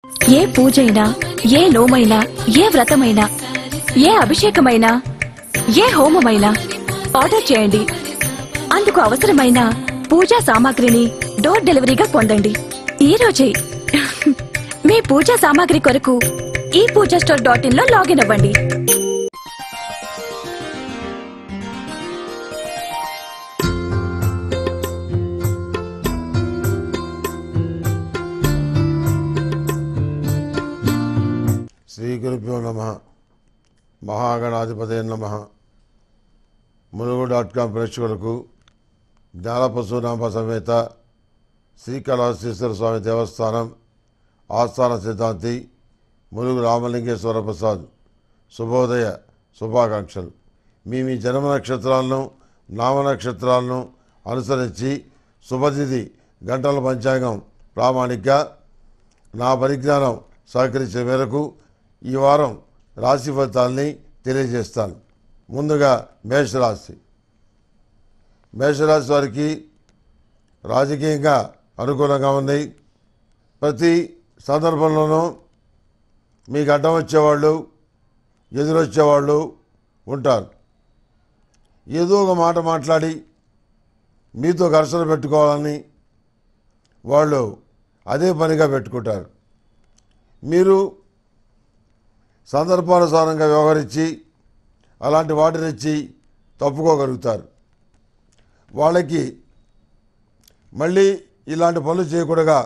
ఏ పూజైనా ఏ నోమైనా ఏ వ్రతమైనా ఏ అభిషేకమైనా ఏ హోమమైనా ఆర్డర్ చేయండి అందుకు అవసరమైన పూజా సామాగ్రిని డోర్ డెలివరీగా పొందండి ఈ రోజే మీ పూజా సామాగ్రి కొరకు ఈ పూజా స్టోర్ డాట్ ఇన్ లో లాగిన్ అవ్వండి శ్రీ గురుభ్యో నమ మహాగణాధిపతి నమ ములుగు డాట్ కామ్ ప్రేక్షకులకు జ్ఞానపశునామ సమేత శ్రీకళాశ్రీశ్వర స్వామి దేవస్థానం ఆస్థాన సిద్ధాంతి ములుగు రామలింగేశ్వర ప్రసాద్ శుభోదయ శుభాకాంక్షలు మీ మీ జన్మ నక్షత్రాలను నామ నక్షత్రాలను అనుసరించి శుభతిథి గంటల పంచాంగం ప్రామాణిక నా పరిజ్ఞానం సహకరించే మేరకు ఈ వారం రాశి ఫలితాల్ని తెలియజేస్తాను ముందుగా మేషరాశి మేషరాశి వారికి రాజకీయంగా అనుకూలంగా ఉంది ప్రతి సందర్భంలోనూ మీకు అడ్డం వచ్చేవాళ్ళు ఎదురొచ్చేవాళ్ళు ఉంటారు ఏదో ఒక మాట మాట్లాడి మీతో ఘర్షణ పెట్టుకోవాలని వాళ్ళు అదే పనిగా పెట్టుకుంటారు మీరు సందర్భానుసారంగా వ్యవహరించి అలాంటి వాటినిచ్చి తప్పుకోగలుగుతారు వాళ్ళకి మళ్ళీ ఇలాంటి పనులు చేయకూడగా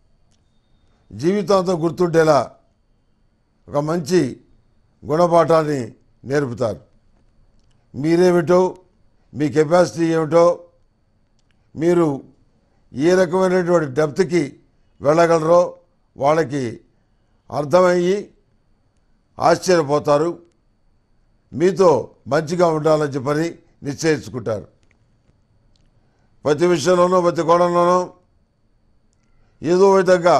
జీవితాంతం గుర్తుండేలా ఒక మంచి గుణపాఠాన్ని నేర్పుతారు మీరేమిటో మీ కెపాసిటీ ఏమిటో మీరు ఏ రకమైనటువంటి డెప్త్కి వెళ్ళగలరో వాళ్ళకి అర్థమయ్యి ఆశ్చర్యపోతారు మీతో మంచిగా ఉండాలని చెప్పని నిశ్చయించుకుంటారు ప్రతి విషయంలోనూ ప్రతి కోణంలోనూ ఏదో విధంగా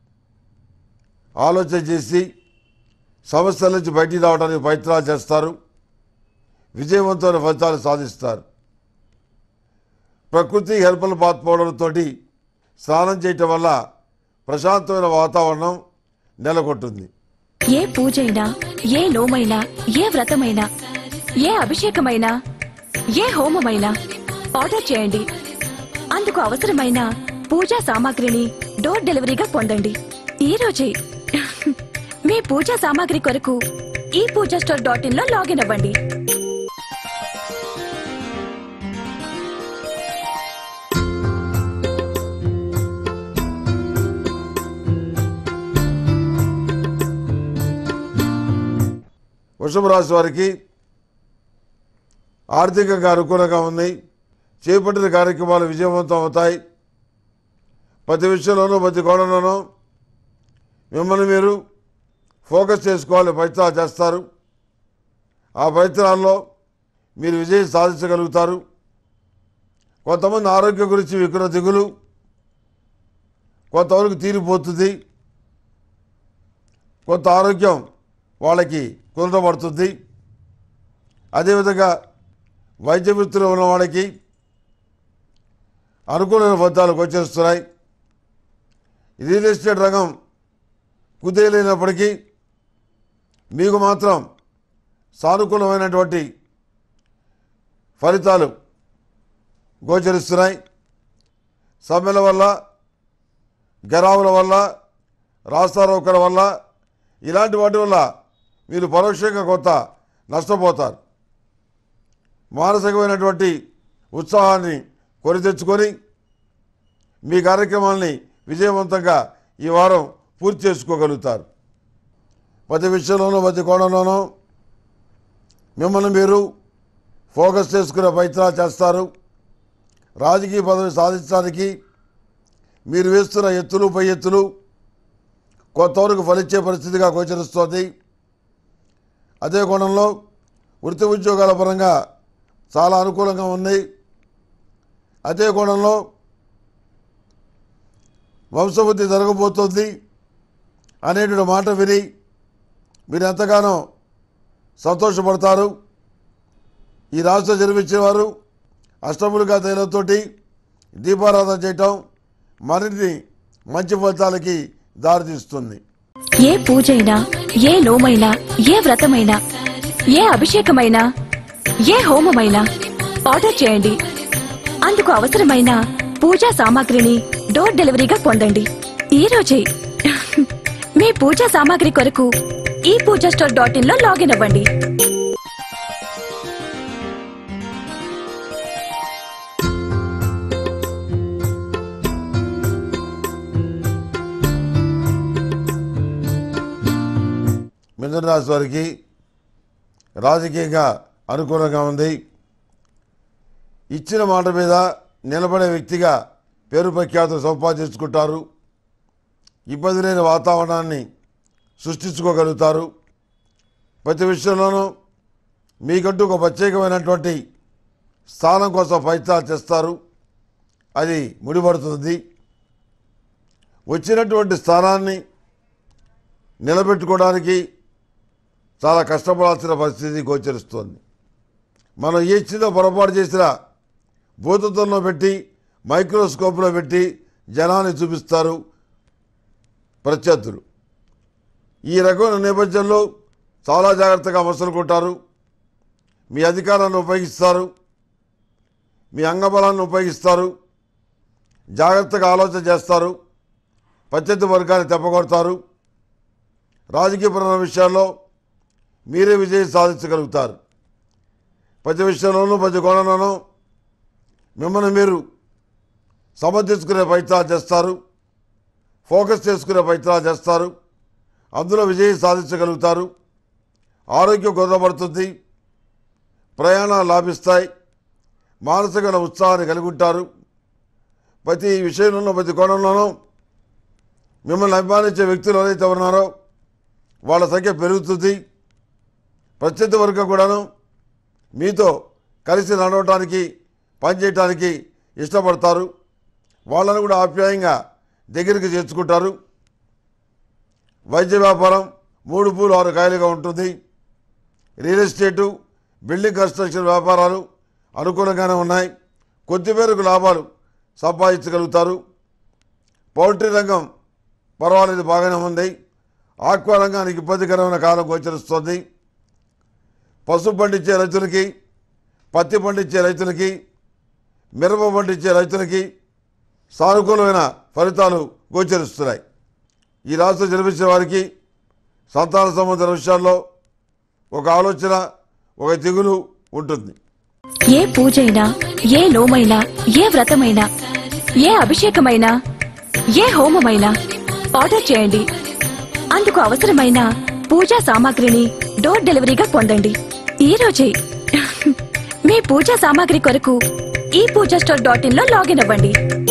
ఆలోచన చేసి సమస్యల నుంచి బయటికి రావడానికి ప్రయత్నాలు చేస్తారు విజయవంతమైన ఫలితాలు సాధిస్తారు ప్రకృతి హెల్పలు పాత్పోవడంతో స్నానం చేయటం వల్ల ప్రశాంతమైన వాతావరణం నెలకొంటుంది ఏ పూజైనా ఏ నోమైనా ఏ వ్రతమైనా ఏ అభిషేకమైనా ఏ హోమమైనా ఆర్డర్ చేయండి అందుకు అవసరమైన పూజా సామాగ్రిని డోర్ డెలివరీగా పొందండి ఈ రోజే మీ పూజా సామాగ్రి కొరకు ఈ పూజా స్టోర్ డాట్ ఇన్ లో లాగిన్ అవ్వండి వృషభ రాశి వారికి ఆర్థికంగా అనుకూలంగా ఉంది చేపట్టిన కార్యక్రమాలు విజయవంతం అవుతాయి ప్రతి విషయంలోనూ ప్రతి కోణంలోనూ మిమ్మల్ని మీరు ఫోకస్ చేసుకోవాలి ప్రయత్నాలు చేస్తారు ఆ ప్రయత్నాల్లో మీరు విజయం సాధించగలుగుతారు కొంతమంది ఆరోగ్యం గురించి మీకున్న దిగులు కొంతవరకు తీరిపోతుంది కొంత ఆరోగ్యం వాళ్ళకి కుదరబడుతుంది అదేవిధంగా వైద్య వృత్తిలో ఉన్న వాళ్ళకి అనుకూలమైన ఫలితాలు గోచరిస్తున్నాయి రియల్ ఎస్టేట్ రంగం కుదేలైనప్పటికీ మీకు మాత్రం సానుకూలమైనటువంటి ఫలితాలు గోచరిస్తున్నాయి సమ్మెల వల్ల గరావుల వల్ల రాస్తారోకల వల్ల ఇలాంటి వాటి వల్ల మీరు పరోక్షంగా కొంత నష్టపోతారు మానసికమైనటువంటి ఉత్సాహాన్ని కొని తెచ్చుకొని మీ కార్యక్రమాల్ని విజయవంతంగా ఈ వారం పూర్తి చేసుకోగలుగుతారు ప్రతి విషయంలోనూ ప్రతి కోణంలోనూ మిమ్మల్ని మీరు ఫోకస్ చేసుకునే ప్రయత్నాలు చేస్తారు రాజకీయ పదవి సాధించడానికి మీరు వేస్తున్న ఎత్తులు పై ఎత్తులు కొంతవరకు ఫలించే పరిస్థితిగా గోచరిస్తోంది అదే కోణంలో వృత్తి ఉద్యోగాల పరంగా చాలా అనుకూలంగా ఉంది అదే కోణంలో వంశవృద్ధి జరగబోతోంది అనేటువంటి మాట విని మీరు ఎంతగానో సంతోషపడతారు ఈ రాష్ట్రం జన్మించిన వారు అష్టములుగా తైలంతోటి దీపారాధన చేయటం మరిన్ని మంచి ఫలితాలకి దారితీస్తుంది ఏ పూజైనా ఏ నోమైనా ఏ వ్రతమైనా ఏ అభిషేకమైనా ఏ హోమమైనా ఆర్డర్ చేయండి అందుకు అవసరమైన పూజా సామాగ్రిని డోర్ డెలివరీగా పొందండి ఈ రోజే మీ పూజా సామాగ్రి కొరకు ఈ పూజా స్టోర్ డాట్ ఇన్ లో లాగిన్ అవ్వండి మిథున రాశి వారికి రాజకీయంగా అనుకూలంగా ఉంది ఇచ్చిన మాట మీద నిలబడే వ్యక్తిగా పేరు ప్రఖ్యాతులు సంపాదించుకుంటారు ఇబ్బంది లేని వాతావరణాన్ని సృష్టించుకోగలుగుతారు ప్రతి విషయంలోనూ మీకంటూ ఒక ప్రత్యేకమైనటువంటి స్థానం కోసం ప్రయత్నాలు చేస్తారు అది ముడిపడుతుంది వచ్చినటువంటి స్థానాన్ని నిలబెట్టుకోవడానికి చాలా కష్టపడాల్సిన పరిస్థితి గోచరిస్తోంది మనం ఏ చిన్న పొరపాటు చేసినా భూతత్వంలో పెట్టి మైక్రోస్కోప్లో పెట్టి జనాన్ని చూపిస్తారు ప్రత్యర్థులు ఈ రకమైన నేపథ్యంలో చాలా జాగ్రత్తగా మసలుకుంటారు మీ అధికారాన్ని ఉపయోగిస్తారు మీ అంగబలాన్ని ఉపయోగిస్తారు జాగ్రత్తగా ఆలోచన చేస్తారు ప్రత్యర్థి వర్గాన్ని తెప్పగొడతారు రాజకీయపరమైన విషయాల్లో మీరే విజయం సాధించగలుగుతారు ప్రతి విషయంలోనూ ప్రతి కోణంలోనూ మిమ్మల్ని మీరు సమర్థించుకునే ప్రయత్నాలు చేస్తారు ఫోకస్ చేసుకునే ప్రయత్నాలు చేస్తారు అందులో విజయం సాధించగలుగుతారు ఆరోగ్యం కుదరబడుతుంది ప్రయాణాలు లాభిస్తాయి మానసికమైన ఉత్సాహాన్ని కలిగి ఉంటారు ప్రతి విషయంలోనూ ప్రతి కోణంలోనూ మిమ్మల్ని అభిమానించే వ్యక్తులు ఎవరైతే ఉన్నారో వాళ్ళ సంఖ్య పెరుగుతుంది ప్రత్యర్థి వర్గం కూడాను మీతో కలిసి నడవటానికి పనిచేయటానికి ఇష్టపడతారు వాళ్ళని కూడా ఆప్యాయంగా దగ్గరికి చేర్చుకుంటారు వైద్య వ్యాపారం మూడు పూలు ఆరు కాయలుగా ఉంటుంది రియల్ ఎస్టేటు బిల్డింగ్ కన్స్ట్రక్షన్ వ్యాపారాలు అనుకూలంగానే ఉన్నాయి కొద్ది మేరకు లాభాలు సంపాదించగలుగుతారు పౌల్ట్రీ రంగం పర్వాలేదు బాగానే ఉంది ఆక్వా రంగానికి ఇబ్బందికరమైన కాలం గోచరిస్తోంది పసుపు పండించే రైతులకి పత్తి పండించే రైతులకి మిరప పండించే రైతులకి సానుకూలమైన ఫలితాలు గోచరిస్తున్నాయి ఈ రాష్ట్రం జన్మించిన వారికి సంతాన సంబంధ విషయాల్లో ఒక ఆలోచన ఒక దిగులు ఉంటుంది ఏ పూజైనా ఏ నోమైనా ఏ వ్రతమైనా ఏ అభిషేకమైనా ఏ హోమమైనా ఆర్డర్ చేయండి అందుకు అవసరమైన పూజా సామాగ్రిని డోర్ డెలివరీగా పొందండి ఈ రోజే మీ పూజా సామాగ్రి కొరకు ఈ పూజా స్టోర్ డాట్ ఇన్ లో లాగిన్ అవ్వండి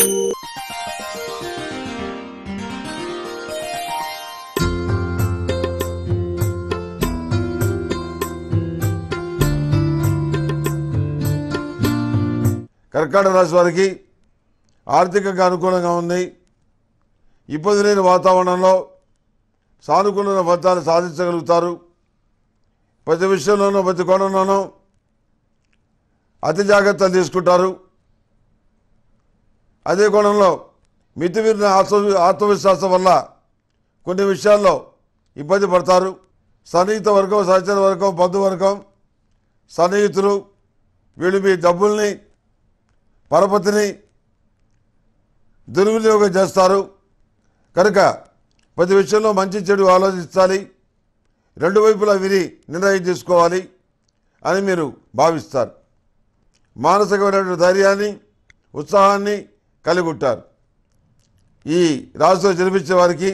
కర్కాటక రాశి వారికి ఆర్థికంగా అనుకూలంగా ఉంది ఇబ్బంది లేని వాతావరణంలో సానుకూలమైన ఫలితాలు సాధించగలుగుతారు ప్రతి విషయంలోనూ ప్రతి కోణంలోనూ అతి జాగ్రత్తలు తీసుకుంటారు అదే కోణంలో మితిమీరిన ఆత్మ ఆత్మవిశ్వాసం వల్ల కొన్ని విషయాల్లో ఇబ్బంది పడతారు సన్నిహిత వర్గం సహచర వర్గం బంధువర్గం సన్నిహితులు వీళ్ళు మీ డబ్బుల్ని పరపతిని దుర్వినియోగం చేస్తారు కనుక ప్రతి విషయంలో మంచి చెడు ఆలోచించాలి రెండు వైపులా విని నిర్ణయం తీసుకోవాలి అని మీరు భావిస్తారు మానసికమైనటువంటి ధైర్యాన్ని ఉత్సాహాన్ని కలిగి ఉంటారు ఈ రాశిలో జన్మించే వారికి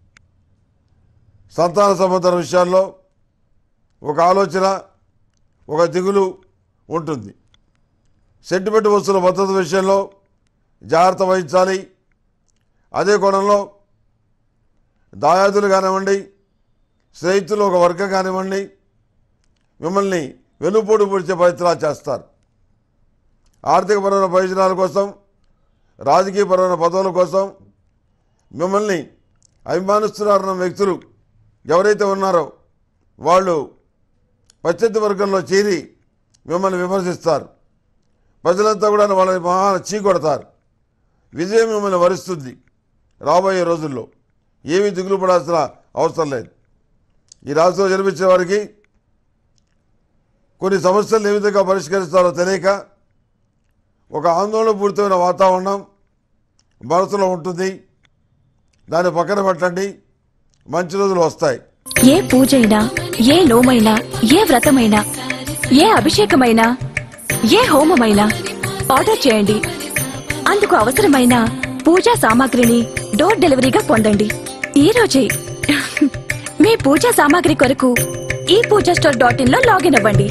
సంతాన సంబంధం విషయాల్లో ఒక ఆలోచన ఒక దిగులు ఉంటుంది సెంటిమెంట్ వస్తువుల భద్రత విషయంలో జాగ్రత్త వహించాలి అదే కోణంలో దాయాదులు కానివ్వండి స్నేహితులు ఒక వర్గం కానివ్వండి మిమ్మల్ని వెనుపోటు పొడిచే ప్రయత్నాలు చేస్తారు ఆర్థికపరమైన ప్రయోజనాల కోసం రాజకీయపరమైన పదవుల కోసం మిమ్మల్ని అభిమానిస్తున్నారన్న వ్యక్తులు ఎవరైతే ఉన్నారో వాళ్ళు ప్రత్యర్థి వర్గంలో చేరి మిమ్మల్ని విమర్శిస్తారు ప్రజలంతా కూడా వాళ్ళని మహా చీకొడతారు విజయం మిమ్మల్ని వరిస్తుంది రాబోయే రోజుల్లో ఏమీ దిగులు పడాల్సిన అవసరం లేదు ఈ రాశిలో జన్మించిన వారికి కొన్ని సమస్యలు ఏ విధంగా పరిష్కరిస్తారో తెలియక ఒక ఆందోళన పూరితమైన వాతావరణం మనసులో ఉంటుంది దాన్ని పక్కన పెట్టండి మంచి రోజులు వస్తాయి ఏ పూజైనా ఏ నోమైనా ఏ వ్రతమైనా ఏ అభిషేకమైనా ఏ హోమమైనా ఆర్డర్ చేయండి అందుకు అవసరమైన పూజా సామాగ్రిని డోర్ డెలివరీగా పొందండి ఈ రోజే మీ పూజా సామాగ్రి కొరకు ఈ పూజా స్టోర్ డాట్ ఇన్ లో లాగిన్ అవ్వండి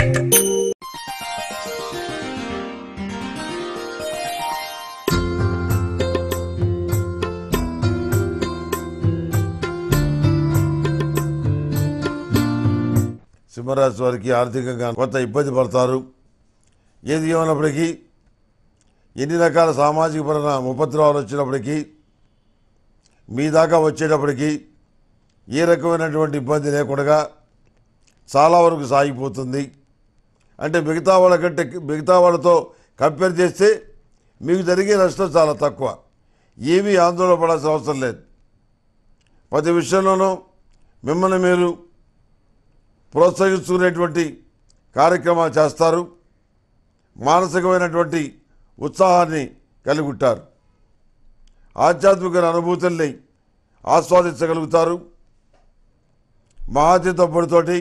సింహరాశి వారికి ఆర్థికంగా కొంత ఇబ్బంది పడతారు ఏది ఏమైనప్పటికీ ఎన్ని రకాల సామాజిక పరమైన ఉపద్రవాలు వచ్చినప్పటికీ మీ దాకా వచ్చేటప్పటికి ఏ రకమైనటువంటి ఇబ్బంది లేకుండా చాలా వరకు సాగిపోతుంది అంటే మిగతా వాళ్ళ కంటే మిగతా వాళ్ళతో కంపేర్ చేస్తే మీకు జరిగే నష్టం చాలా తక్కువ ఏమీ ఆందోళన పడాల్సిన అవసరం లేదు ప్రతి విషయంలోనూ మిమ్మల్ని మీరు ప్రోత్సహించుకునేటువంటి కార్యక్రమాలు చేస్తారు మానసికమైనటువంటి ఉత్సాహాన్ని కలిగి ఉంటారు ఆధ్యాత్మిక అనుభూతుల్ని ఆస్వాదించగలుగుతారు మహాతీత పొడితోటి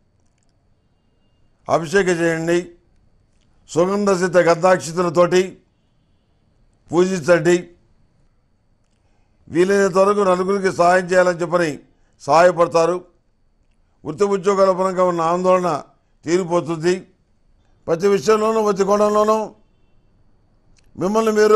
అభిషేకం చేయండి సుగంధసిత గంధాక్షితులతోటి పూజించండి వీలైనంత వరకు నలుగురికి సహాయం చేయాలని చెప్పని సహాయపడతారు వృత్తి ఉద్యోగాల పరంగా ఉన్న ఆందోళన తీరిపోతుంది ప్రతి విషయంలోనూ ప్రతి కోణంలోనూ మిమ్మల్ని మీరు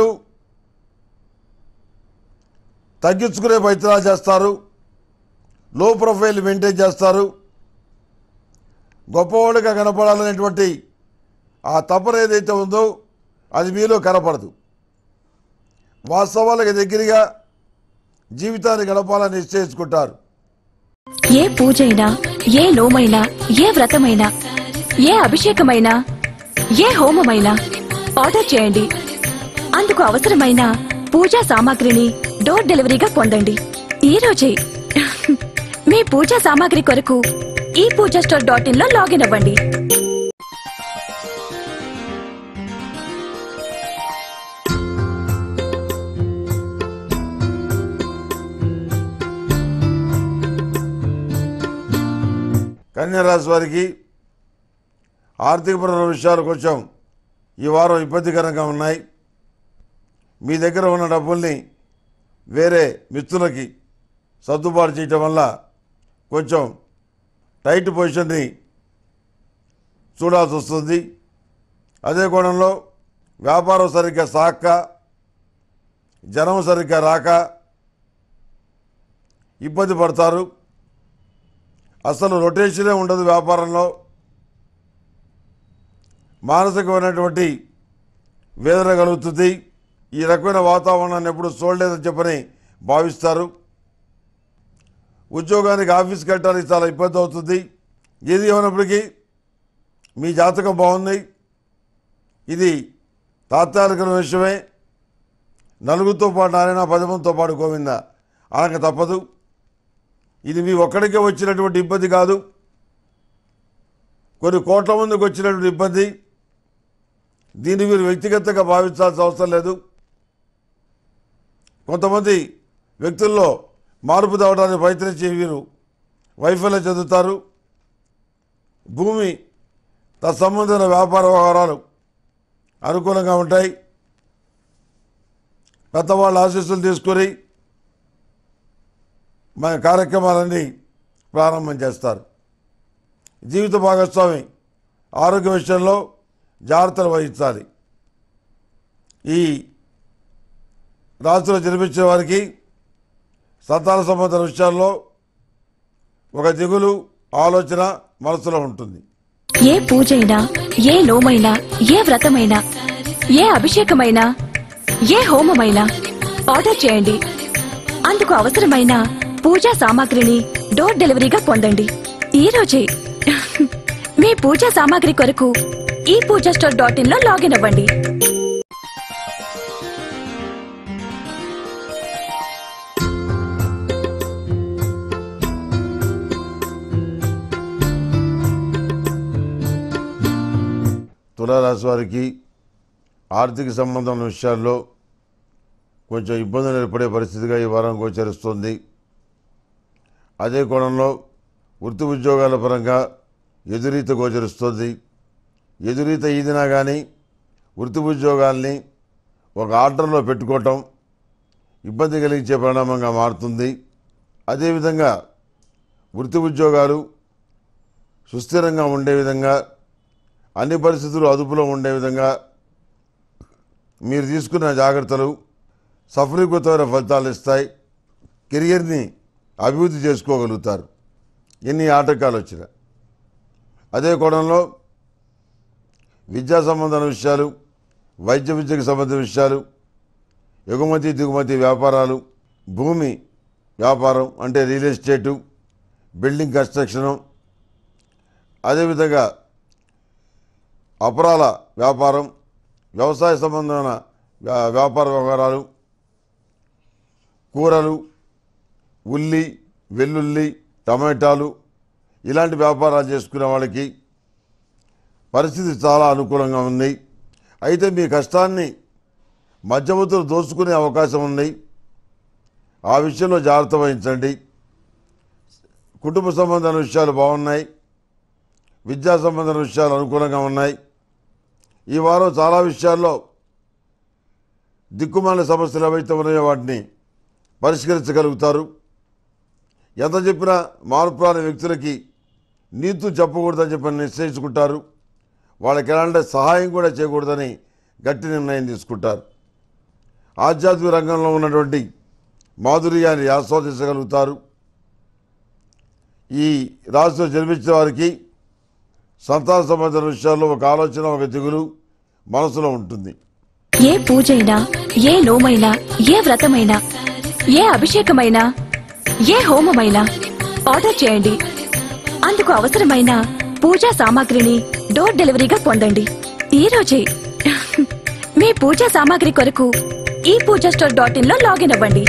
తగ్గించుకునే ప్రయత్నాలు చేస్తారు లో ప్రొఫైల్ మెయింటైన్ చేస్తారు గొప్పవాళ్ళుగా కనపడాలనేటువంటి ఆ తపన ఏదైతే ఉందో అది మీలో కనపడదు వాస్తవాలకు దగ్గరగా జీవితాన్ని గడపాలని నిశ్చయించుకుంటారు ఏ పూజైనా ఏ నోమైనా ఏ వ్రతమైనా ఏ అభిషేకమైనా ఏ హోమమైనా ఆర్డర్ చేయండి అందుకు అవసరమైన పూజా సామాగ్రిని డోర్ డెలివరీగా పొందండి ఈ రోజే మీ పూజా సామాగ్రి కొరకు ఈ పూజా స్టోర్ డాట్ ఇన్ లో లాగిన్ అవ్వండి కన్యారాశి వారికి ఆర్థికపరమైన విషయాలు కొంచెం ఈ వారం ఇబ్బందికరంగా ఉన్నాయి మీ దగ్గర ఉన్న డబ్బుల్ని వేరే మిత్రులకి సర్దుబాటు చేయటం వల్ల కొంచెం టైట్ పొజిషన్ని చూడాల్సి వస్తుంది అదే కోణంలో వ్యాపారం సరిగ్గా సాక్క జనం సరిగ్గా రాక ఇబ్బంది పడతారు అసలు రొటేషనే ఉండదు వ్యాపారంలో మానసికమైనటువంటి వేదన కలుగుతుంది ఈ రకమైన వాతావరణాన్ని ఎప్పుడు చూడలేదని చెప్పని భావిస్తారు ఉద్యోగానికి ఆఫీస్కి వెళ్ళడానికి చాలా ఇబ్బంది అవుతుంది ఏది ఏమైనప్పటికీ మీ జాతకం బాగుంది ఇది తాత్కాలిక విషయమే నలుగురితో పాటు నారాయణ పదమంతో పాటు గోవింద అనక తప్పదు ఇది మీ ఒక్కడికే వచ్చినటువంటి ఇబ్బంది కాదు కొన్ని కోట్ల మందికి వచ్చినటువంటి ఇబ్బంది దీన్ని మీరు వ్యక్తిగతంగా భావించాల్సిన అవసరం లేదు కొంతమంది వ్యక్తుల్లో మార్పు తేవడానికి ప్రయత్నించి వీరు వైఫల్యం చెందుతారు భూమి తత్సంబంధమైన వ్యాపార వ్యవహారాలు అనుకూలంగా ఉంటాయి పెద్దవాళ్ళ ఆశీస్సులు తీసుకొని మన కార్యక్రమాలన్నీ ప్రారంభం చేస్తారు జీవిత భాగస్వామి ఆరోగ్య విషయంలో జాగ్రత్తలు వహించాలి ఈ రాశిలో జన్మించిన వారికి సంతాన సంబంధ విషయాల్లో ఒక దిగులు ఆలోచన మనసులో ఉంటుంది ఏ పూజైనా ఏ నోమైనా ఏ వ్రతమైనా ఏ అభిషేకమైనా ఏ హోమమైనా ఆర్డర్ చేయండి అందుకు అవసరమైన పూజా సామాగ్రిని డోర్ డెలివరీగా పొందండి ఈ రోజే మీ పూజా సామాగ్రి కొరకు ఈ పూజా స్టోర్ డాట్ ఇన్ లో లాగిన్ అవ్వండి తులారాశి వారికి ఆర్థిక సంబంధమైన విషయాల్లో కొంచెం ఇబ్బందులు ఏర్పడే పరిస్థితిగా ఈ వారం గోచరిస్తుంది అదే కోణంలో వృత్తి ఉద్యోగాల పరంగా ఎదురీత గోచరిస్తుంది ఎదురీత ఈదినా కానీ వృత్తి ఉద్యోగాల్ని ఒక ఆర్డర్లో పెట్టుకోవటం ఇబ్బంది కలిగించే పరిణామంగా మారుతుంది అదేవిధంగా వృత్తి ఉద్యోగాలు సుస్థిరంగా ఉండే విధంగా అన్ని పరిస్థితులు అదుపులో ఉండే విధంగా మీరు తీసుకున్న జాగ్రత్తలు సఫలీకృతమైన ఫలితాలు ఇస్తాయి కెరియర్ని అభివృద్ధి చేసుకోగలుగుతారు ఎన్ని ఆటంకాలు వచ్చినా అదే కోణంలో విద్యా సంబంధమైన విషయాలు వైద్య విద్యకు సంబంధించిన విషయాలు ఎగుమతి దిగుమతి వ్యాపారాలు భూమి వ్యాపారం అంటే రియల్ ఎస్టేటు బిల్డింగ్ కన్స్ట్రక్షను అదేవిధంగా అపరాల వ్యాపారం వ్యవసాయ సంబంధమైన వ్యా- వ్యాపార వ్యవహారాలు కూరలు ఉల్లి వెల్లుల్లి టమాటాలు ఇలాంటి వ్యాపారాలు చేసుకునే వాళ్ళకి పరిస్థితి చాలా అనుకూలంగా ఉంది అయితే మీ కష్టాన్ని మధ్యవర్తులు దోచుకునే అవకాశం ఉంది ఆ విషయంలో జాగ్రత్త వహించండి కుటుంబ సంబంధమైన విషయాలు బాగున్నాయి విద్యా సంబంధమైన విషయాలు అనుకూలంగా ఉన్నాయి ఈ వారం చాలా విషయాల్లో దిక్కుమాల సమస్యలు ఏవైతే ఉన్నాయో వాటిని పరిష్కరించగలుగుతారు ఎంత చెప్పినా మార్పు రాని వ్యక్తులకి నీతులు చెప్పకూడదని చెప్పి నిశ్చయించుకుంటారు వాళ్ళకి ఎలాంటి సహాయం కూడా చేయకూడదని గట్టి నిర్ణయం తీసుకుంటారు ఆధ్యాత్మిక రంగంలో ఉన్నటువంటి మాధుర్యాన్ని ఆస్వాదించగలుగుతారు ఈ రాశిలో జన్మించిన వారికి సంతాన సంబంధించిన విషయాల్లో ఒక ఆలోచన ఒక దిగులు మనసులో ఉంటుంది ఏ పూజైనా ఏ నోమైనా ఏ వ్రతమైనా ఏ అభిషేకమైనా ఏ హోమమైనా ఆర్డర్ చేయండి అందుకు అవసరమైన పూజా సామాగ్రిని డోర్ డెలివరీగా పొందండి ఈ రోజే మీ పూజా సామాగ్రి కొరకు ఈ పూజా స్టోర్ డాట్ ఇన్ లో లాగిన్ అవ్వండి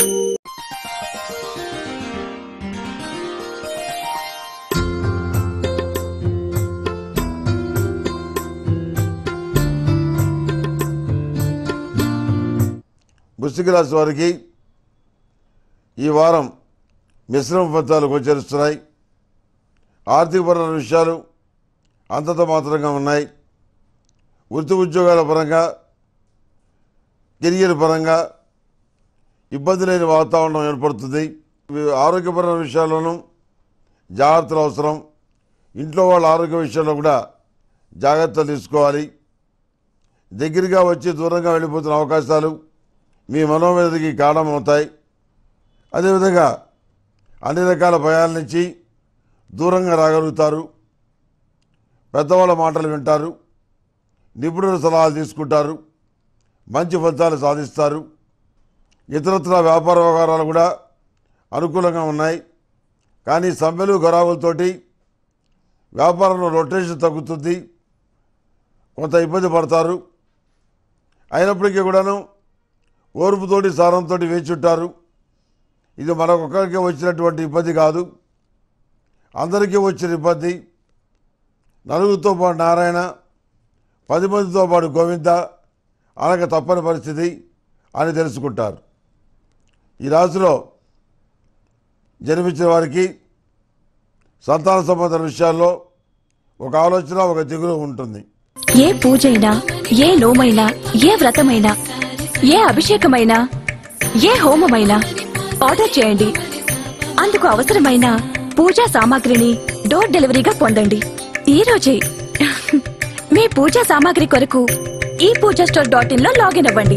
వృశ్చిక రాశి వారికి ఈ వారం మిశ్రమ ఫలితాలు గోచరిస్తున్నాయి ఆర్థికపరమైన విషయాలు అంతంత మాత్రంగా ఉన్నాయి వృత్తి ఉద్యోగాల పరంగా కెరియర్ పరంగా ఇబ్బంది లేని వాతావరణం ఏర్పడుతుంది ఇవి ఆరోగ్యపరమైన విషయాల్లోనూ జాగ్రత్తలు అవసరం ఇంట్లో వాళ్ళ ఆరోగ్య విషయంలో కూడా జాగ్రత్తలు తీసుకోవాలి దగ్గరగా వచ్చి దూరంగా వెళ్ళిపోతున్న అవకాశాలు మీ మనోవేదనకి కారణమవుతాయి అదేవిధంగా అన్ని రకాల భయాల నుంచి దూరంగా రాగలుగుతారు పెద్దవాళ్ళ మాటలు వింటారు నిపుణుల సలహాలు తీసుకుంటారు మంచి ఫలితాలు సాధిస్తారు ఇతరత్ర వ్యాపార వ్యవహారాలు కూడా అనుకూలంగా ఉన్నాయి కానీ సమ్మెలు గొరావులతోటి వ్యాపారంలో రొటేషన్ తగ్గుతుంది కొంత ఇబ్బంది పడతారు అయినప్పటికీ కూడాను ఓర్పుతోటి సారంతో వేచుంటారు ఇది మనకొక్కరికే వచ్చినటువంటి ఇబ్బంది కాదు అందరికీ వచ్చిన ఇబ్బంది నలుగురితో పాటు నారాయణ పది మందితో పాటు గోవింద అనక తప్పని పరిస్థితి అని తెలుసుకుంటారు ఈ రాశిలో జన్మించిన వారికి సంతాన సంబంధ విషయాల్లో ఒక ఆలోచన ఒక దిగులు ఉంటుంది ఏ పూజైనా ఏ నోమైనా ఏ వ్రతమైనా ఏ అభిషేకమైనా ఏ హోమమైనా ఆర్డర్ చేయండి అందుకు అవసరమైన పూజా సామాగ్రిని డోర్ డెలివరీగా పొందండి ఈ రోజే మీ పూజా సామాగ్రి కొరకు ఈ పూజా స్టోర్ డాట్ ఇన్ లో లాగిన్ అవ్వండి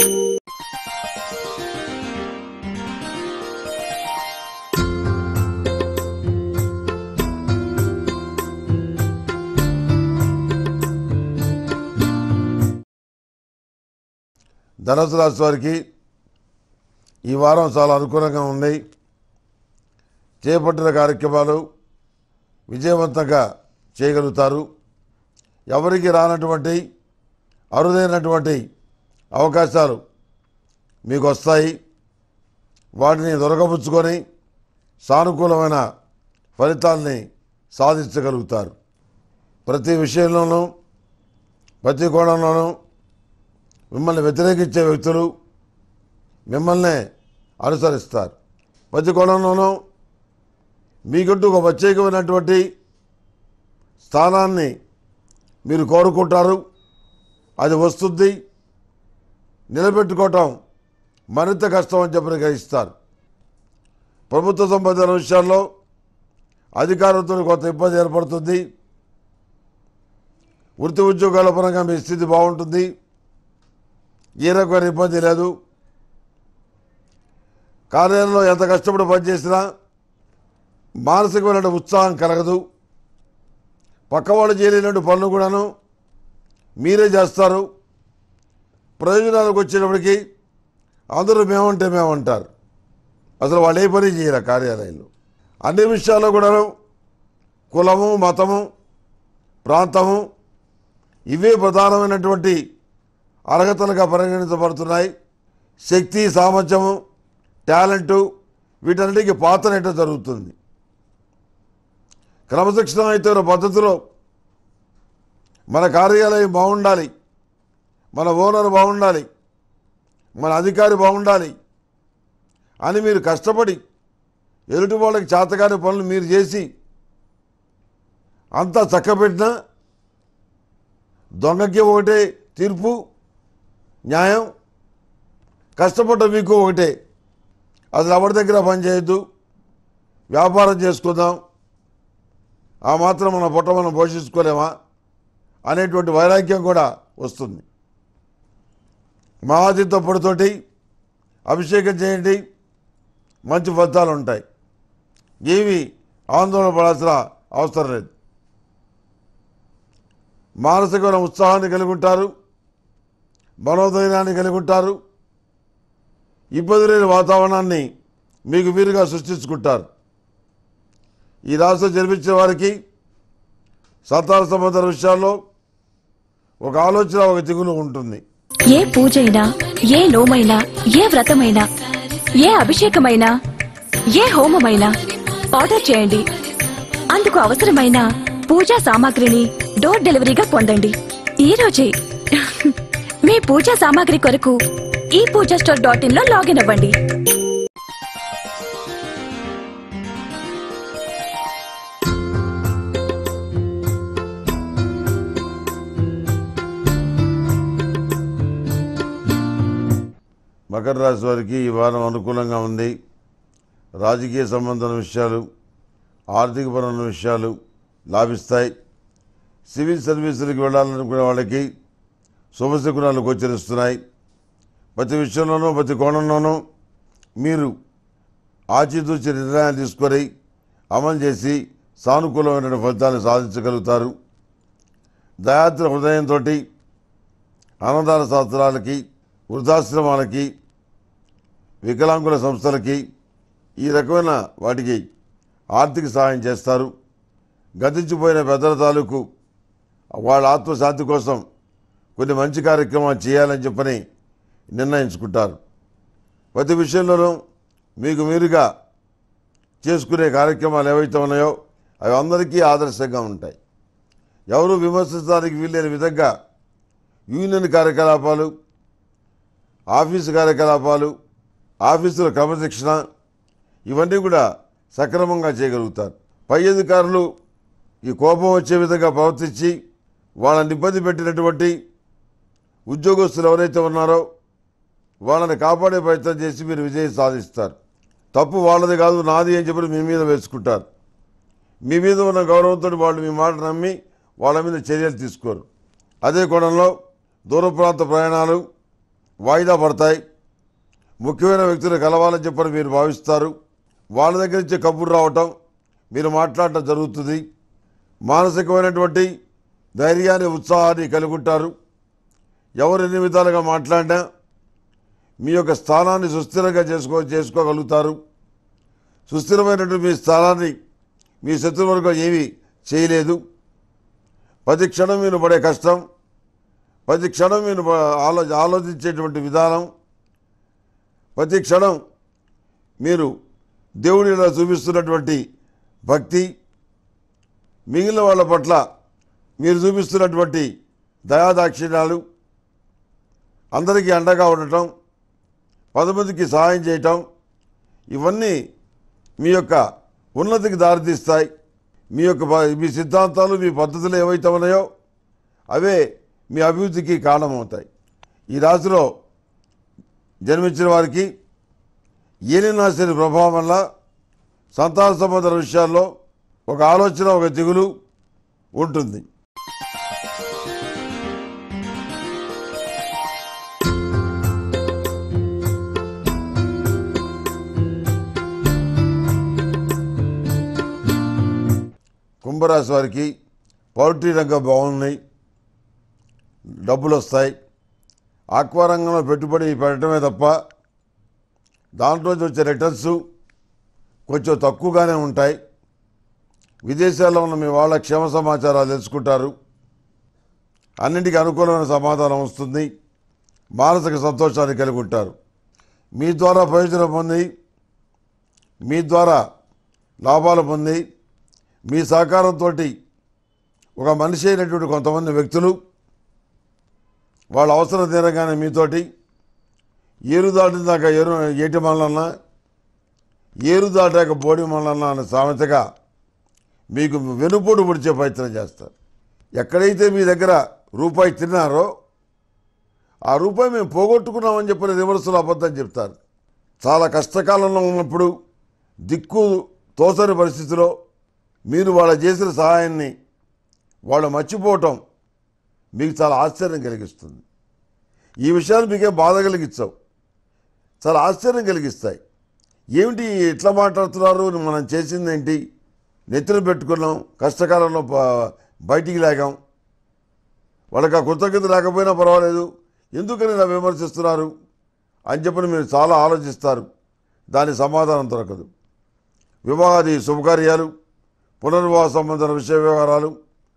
ధనుసు రాశి వారికి ఈ వారం చాలా అనుకూలంగా ఉంది చేపట్టిన కార్యక్రమాలు విజయవంతంగా చేయగలుగుతారు ఎవరికి రానటువంటి అరుదైనటువంటి అవకాశాలు మీకు వస్తాయి వాటిని దొరకపుచ్చుకొని సానుకూలమైన ఫలితాల్ని సాధించగలుగుతారు ప్రతి విషయంలోనూ ప్రతి కోణంలోనూ మిమ్మల్ని వ్యతిరేకించే వ్యక్తులు మిమ్మల్ని అనుసరిస్తారు ప్రతి కోణంలోనూ మీకంటూ ఒక ప్రత్యేకమైనటువంటి స్థానాన్ని మీరు కోరుకుంటారు అది వస్తుంది నిలబెట్టుకోవటం మరింత కష్టం అని చెప్పి గ్రహిస్తారు ప్రభుత్వ సంబంధించిన విషయాల్లో అధికారులతో కొంత ఇబ్బంది ఏర్పడుతుంది వృత్తి ఉద్యోగాల పరంగా మీ స్థితి బాగుంటుంది ఏ రకమైన ఇబ్బంది లేదు కార్యాలయంలో ఎంత కష్టపడి పనిచేసినా మానసికమైన ఉత్సాహం కలగదు పక్కవాళ్ళు చేయలేనటువంటి పనులు కూడాను మీరే చేస్తారు ప్రయోజనాలకు వచ్చేటప్పటికి అందరూ మేమంటే మేమంటారు అసలు వాళ్ళు ఏ పని చేయరు ఆ కార్యాలయంలో అన్ని విషయాల్లో కూడాను కులము మతము ప్రాంతము ఇవే ప్రధానమైనటువంటి అర్హతలుగా పరిగణించబడుతున్నాయి శక్తి సామర్థ్యము టాలెంటు వీటన్నిటికీ పాత్ర జరుగుతుంది క్రమశిక్షణమైన పద్ధతిలో మన కార్యాలయం బాగుండాలి మన ఓనర్ బాగుండాలి మన అధికారి బాగుండాలి అని మీరు కష్టపడి ఎదుటి వాళ్ళకి చేతకాని పనులు మీరు చేసి అంతా చక్కబెట్టినా దొంగకి ఒకటే తీర్పు న్యాయం కష్టపడ్డ మీకు ఒకటే అసలు ఎవరి దగ్గర పని చేయొద్దు వ్యాపారం చేసుకుందాం ఆ మాత్రం మన పొట్ట మనం పోషించుకోలేమా అనేటువంటి వైరాగ్యం కూడా వస్తుంది మహాతీర్థ పొడితోటి అభిషేకం చేయండి మంచి ఫలితాలు ఉంటాయి ఏమి ఆందోళన పడాల్సిన అవసరం లేదు మానసికమైన ఉత్సాహాన్ని కలిగి ఉంటారు మనోధైర్యాన్ని కలిగి ఉంటారు ఇబ్బంది లేని వాతావరణాన్ని మీకు వీరుగా సృష్టించుకుంటారు ఈ రాష్ట్రం జన్మించిన వారికి సంతాన సంబంధ విషయాల్లో ఒక ఆలోచన ఒక దిగులు ఉంటుంది ఏ పూజైనా ఏ నోమైనా ఏ వ్రతమైనా ఏ అభిషేకమైనా ఏ హోమమైనా ఆర్డర్ చేయండి అందుకు అవసరమైన పూజా సామాగ్రిని డోర్ డెలివరీగా పొందండి ఈ రోజే మీ పూజా సామాగ్రి కొరకు ఈ పూజా స్టోర్ డాట్ ఇన్ లో లాగిన్ అవ్వండి మకర రాశి వారికి ఈ వారం అనుకూలంగా ఉంది రాజకీయ సంబంధమైన విషయాలు ఆర్థికపరమైన విషయాలు లాభిస్తాయి సివిల్ సర్వీసులకు వెళ్ళాలనుకునే వాళ్ళకి శుభశకునాలు గోచరిస్తున్నాయి ప్రతి విషయంలోనూ ప్రతి కోణంలోనూ మీరు ఆచితూచి నిర్ణయాలు తీసుకొని అమలు చేసి సానుకూలమైన ఫలితాలు సాధించగలుగుతారు దయాత్ర హృదయంతో అన్నదాన శాస్త్రాలకి వృద్ధాశ్రమాలకి వికలాంగుల సంస్థలకి ఈ రకమైన వాటికి ఆర్థిక సహాయం చేస్తారు గతించిపోయిన పెద్దల తాలూకు వాళ్ళ ఆత్మశాంతి కోసం కొన్ని మంచి కార్యక్రమాలు చేయాలని చెప్పని నిర్ణయించుకుంటారు ప్రతి విషయంలోనూ మీకు మీరుగా చేసుకునే కార్యక్రమాలు ఏవైతే ఉన్నాయో అవి అందరికీ ఆదర్శంగా ఉంటాయి ఎవరు విమర్శించడానికి వీల్లేని విధంగా యూనియన్ కార్యకలాపాలు ఆఫీసు కార్యకలాపాలు ఆఫీసుల క్రమశిక్షణ ఇవన్నీ కూడా సక్రమంగా చేయగలుగుతారు పై అధికారులు ఈ కోపం వచ్చే విధంగా ప్రవర్తించి వాళ్ళని ఇబ్బంది పెట్టినటువంటి ఉద్యోగస్తులు ఎవరైతే ఉన్నారో వాళ్ళని కాపాడే ప్రయత్నం చేసి మీరు విజయం సాధిస్తారు తప్పు వాళ్ళది కాదు నాది అని చెప్పి మీ మీద వేసుకుంటారు మీ మీద ఉన్న గౌరవంతో వాళ్ళు మీ మాట నమ్మి వాళ్ళ మీద చర్యలు తీసుకోరు అదే కోణంలో దూర ప్రాంత ప్రయాణాలు వాయిదా పడతాయి ముఖ్యమైన వ్యక్తులు కలవాలని చెప్పని మీరు భావిస్తారు వాళ్ళ దగ్గర నుంచి కబుర్రు రావటం మీరు మాట్లాడటం జరుగుతుంది మానసికమైనటువంటి ధైర్యాన్ని ఉత్సాహాన్ని కలిగి ఉంటారు ఎవరు ఎన్ని విధాలుగా మాట్లాడినా మీ యొక్క స్థానాన్ని సుస్థిరంగా చేసుకో చేసుకోగలుగుతారు సుస్థిరమైనటువంటి మీ స్థానాన్ని మీ శత్రువర్గం ఏమీ చేయలేదు ప్రతి క్షణం మీరు పడే కష్టం ప్రతి క్షణం మీరు ప- ఆలో ఆలోచించేటువంటి విధానం ప్రతి క్షణం మీరు దేవుడిలో చూపిస్తున్నటువంటి భక్తి మిగిలిన వాళ్ళ పట్ల మీరు చూపిస్తున్నటువంటి దయాదాక్షిణ్యాలు అందరికీ అండగా ఉండటం పది మందికి సహాయం చేయటం ఇవన్నీ మీ యొక్క ఉన్నతికి దారితీస్తాయి మీ యొక్క ప- మీ సిద్ధాంతాలు మీ పద్ధతులు ఏవైతే ఉన్నాయో అవే మీ అభివృద్ధికి కారణమవుతాయి ఈ రాశిలో జన్మించిన వారికి ఏలినాశని ప్రభావం వల్ల సంతాన సంబంధ విషయాల్లో ఒక ఆలోచన ఒక దిగులు ఉంటుంది కుంభరాశి వారికి పౌల్ట్రీ రంగం బాగున్నాయి డబ్బులు వస్తాయి ఆక్వా రంగంలో పెట్టుబడి పెట్టడమే తప్ప దాంట్లో నుంచి వచ్చే రిటర్న్స్ కొంచెం తక్కువగానే ఉంటాయి విదేశాల్లో ఉన్న మీ వాళ్ళ క్షేమ సమాచారాలు తెలుసుకుంటారు అన్నింటికీ అనుకూలమైన సమాధానం వస్తుంది మానసిక సంతోషాన్ని కలిగి ఉంటారు మీ ద్వారా ప్రయోజనం పొంది మీ ద్వారా లాభాలు పొంది మీ సహకారంతో ఒక మనిషి అయినటువంటి కొంతమంది వ్యక్తులు వాళ్ళ అవసరం తీరగానే మీతోటి ఏరు దాటిన దాకా ఏరు ఏటి మల్లన్నా ఏరు దాటాక బోడి మల్లన్నా అనే సామెతగా మీకు వెనుపోటు పొడిచే ప్రయత్నం చేస్తారు ఎక్కడైతే మీ దగ్గర రూపాయి తిన్నారో ఆ రూపాయి మేము పోగొట్టుకున్నామని చెప్పిన రివర్సులు అబద్ధం చెప్తారు చాలా కష్టకాలంలో ఉన్నప్పుడు దిక్కు తోసని పరిస్థితిలో మీరు వాళ్ళ చేసిన సహాయాన్ని వాళ్ళు మర్చిపోవటం మీకు చాలా ఆశ్చర్యం కలిగిస్తుంది ఈ విషయాలు మీకేం బాధ కలిగించవు చాలా ఆశ్చర్యం కలిగిస్తాయి ఏమిటి ఎట్లా మాట్లాడుతున్నారు మనం చేసింది ఏంటి నెత్తిన పెట్టుకున్నాం కష్టకాలంలో ప- బయటికి లాగాం వాళ్ళకి ఆ కృతజ్ఞత లేకపోయినా పర్వాలేదు ఎందుకని ఇలా విమర్శిస్తున్నారు అని చెప్పని మీరు చాలా ఆలోచిస్తారు దాని సమాధానం దొరకదు వివాహాది శుభకార్యాలు పునర్వివాహ సంబంధం విషయ వ్యవహారాలు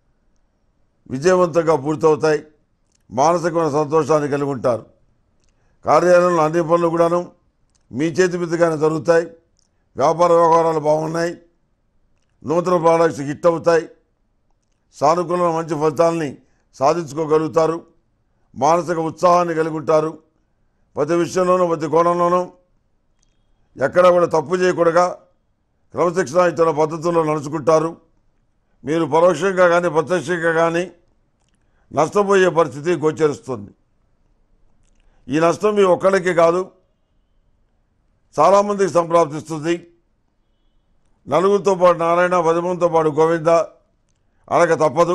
విజయవంతంగా పూర్తవుతాయి మానసికమైన సంతోషాన్ని కలిగి ఉంటారు కార్యాలయంలో అన్ని పనులు కూడాను మీ చేతి మీదుగానే జరుగుతాయి వ్యాపార వ్యవహారాలు బాగున్నాయి నూతన ప్రోడక్ట్స్ హిట్ అవుతాయి సానుకూలమైన మంచి ఫలితాలని సాధించుకోగలుగుతారు మానసిక ఉత్సాహాన్ని కలిగి ఉంటారు ప్రతి విషయంలోనూ ప్రతి కోణంలోనూ ఎక్కడ కూడా తప్పు చేయకూడగా క్రమశిక్షణాయుతమైన పద్ధతుల్లో నడుచుకుంటారు మీరు పరోక్షంగా కానీ ప్రత్యక్షంగా కానీ నష్టపోయే పరిస్థితి గోచరిస్తుంది ఈ నష్టం మీ ఒక్కడికి కాదు చాలామందికి సంప్రాప్తిస్తుంది నలుగురితో పాటు నారాయణ పది మందితో పాటు గోవింద అనక తప్పదు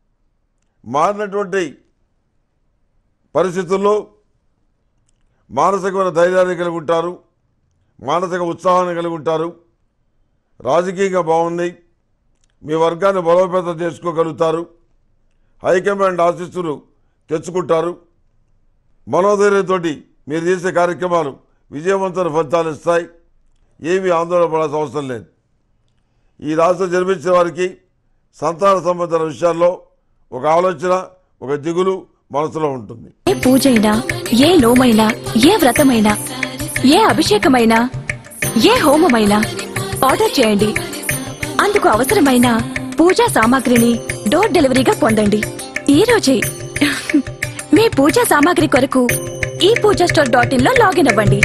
మారినటువంటి పరిస్థితుల్లో మానసికమైన ధైర్యాన్ని కలిగి ఉంటారు మానసిక ఉత్సాహాన్ని కలిగి ఉంటారు రాజకీయంగా బాగుంది మీ వర్గాన్ని బలోపేతం చేసుకోగలుగుతారు హైకమాండ్ ఆశీస్సులు తెచ్చుకుంటారు మనోధైర్యంతో మీరు చేసే కార్యక్రమాలు విజయవంతమైన ఫలితాలు ఇస్తాయి ఏమీ ఆందోళన పడాల్సిన అవసరం లేదు ఈ రాష్ట్రం జన్మించిన వారికి సంతాన సంబంధించిన విషయాల్లో ఒక ఆలోచన ఒక దిగులు మనసులో ఉంటుంది ఏ పూజైనా ఏ నోమైనా ఏ వ్రతమైనా ఏ అభిషేకమైనా ఏ హోమమైనా ఆర్డర్ చేయండి అందుకు అవసరమైన పూజా సామాగ్రిని డోర్ డెలివరీగా పొందండి ఈ రోజే మీ పూజా సామాగ్రి కొరకు ఈ పూజా స్టోర్ డాట్ ఇన్ లో లాగిన్ అవ్వండి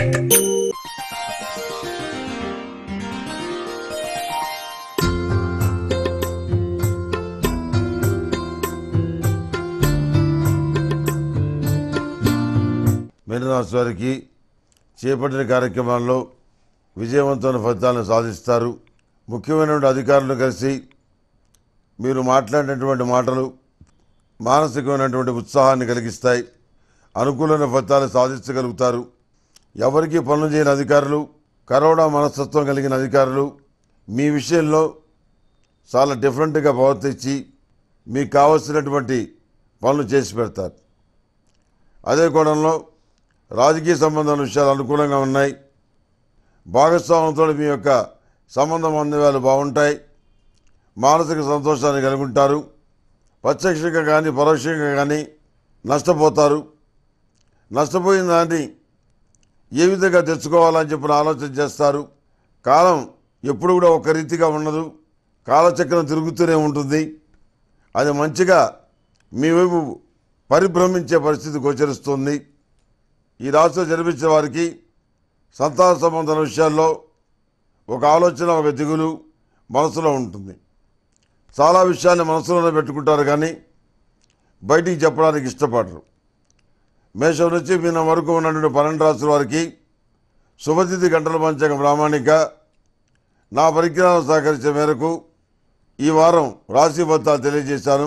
మీనరాశి వారికి చేపట్టిన కార్యక్రమాల్లో విజయవంతమైన ఫలితాలను సాధిస్తారు ముఖ్యమైనటువంటి అధికారులను కలిసి మీరు మాట్లాడినటువంటి మాటలు మానసికమైనటువంటి ఉత్సాహాన్ని కలిగిస్తాయి అనుకూలమైన ఫలితాలు సాధించగలుగుతారు ఎవరికీ పనులు చేయని అధికారులు కరోనా మనస్తత్వం కలిగిన అధికారులు మీ విషయంలో చాలా డిఫరెంట్గా ప్రవర్తించి మీకు కావలసినటువంటి పనులు చేసి పెడతారు అదే కోణంలో రాజకీయ సంబంధాల విషయాలు అనుకూలంగా ఉన్నాయి భాగస్వామ్యంతో మీ యొక్క సంబంధం అందేవాళ్ళు బాగుంటాయి మానసిక సంతోషాన్ని కలిగి ఉంటారు ప్రత్యక్షంగా కానీ పరోక్షంగా కానీ నష్టపోతారు నష్టపోయిన దాన్ని ఏ విధంగా తెచ్చుకోవాలని చెప్పిన ఆలోచన చేస్తారు కాలం ఎప్పుడు కూడా ఒక రీతిగా ఉండదు కాలచక్రం తిరుగుతూనే ఉంటుంది అది మంచిగా మీ వైపు పరిభ్రమించే పరిస్థితి గోచరిస్తుంది ఈ రాశిలో జన్మించిన వారికి సంతాన సంబంధం విషయాల్లో ఒక ఆలోచన ఒక దిగులు మనసులో ఉంటుంది చాలా విషయాన్ని మనసులోనే పెట్టుకుంటారు కానీ బయటికి చెప్పడానికి ఇష్టపడరు మేషం నుంచి మీన వరకు ఉన్నటువంటి పన్నెండు రాసుల వారికి శుభతిథి గంటల పంచకం ప్రామాణిక నా పరిజ్ఞానం సహకరించే మేరకు ఈ వారం రాశి ఫలితాలు తెలియజేశాను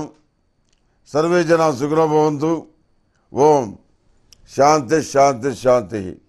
సర్వే జన సుఖనభవంతు ఓం శాంతి శాంతి శాంతి